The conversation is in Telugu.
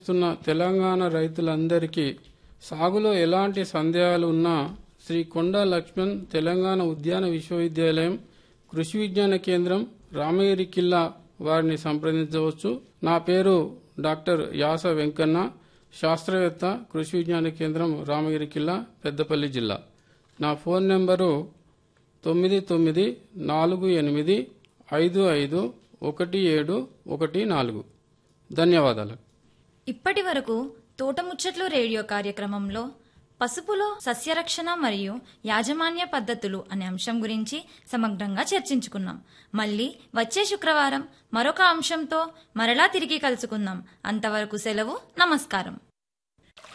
చేస్తున్న తెలంగాణ రైతులందరికీ సాగులో ఎలాంటి సందేహాలు ఉన్నా శ్రీ కొండ లక్ష్మణ్ తెలంగాణ ఉద్యాన విశ్వవిద్యాలయం కృషి విజ్ఞాన కేంద్రం రామగిరి కిల్లా వారిని సంప్రదించవచ్చు నా పేరు డాక్టర్ యాస వెంకన్న శాస్త్రవేత్త కృషి విజ్ఞాన కేంద్రం రామగిరి కిల్లా పెద్దపల్లి జిల్లా నా ఫోన్ నెంబరు తొమ్మిది తొమ్మిది నాలుగు ఎనిమిది ఐదు ఐదు ఒకటి ఏడు ఒకటి నాలుగు ధన్యవాదాలు ఇప్పటి వరకు తోటముచ్చట్లు రేడియో కార్యక్రమంలో పసుపులో సస్యరక్షణ మరియు యాజమాన్య పద్ధతులు అనే అంశం గురించి సమగ్రంగా చర్చించుకున్నాం మళ్ళీ వచ్చే శుక్రవారం మరొక అంశంతో మరలా తిరిగి కలుసుకుందాం అంతవరకు సెలవు నమస్కారం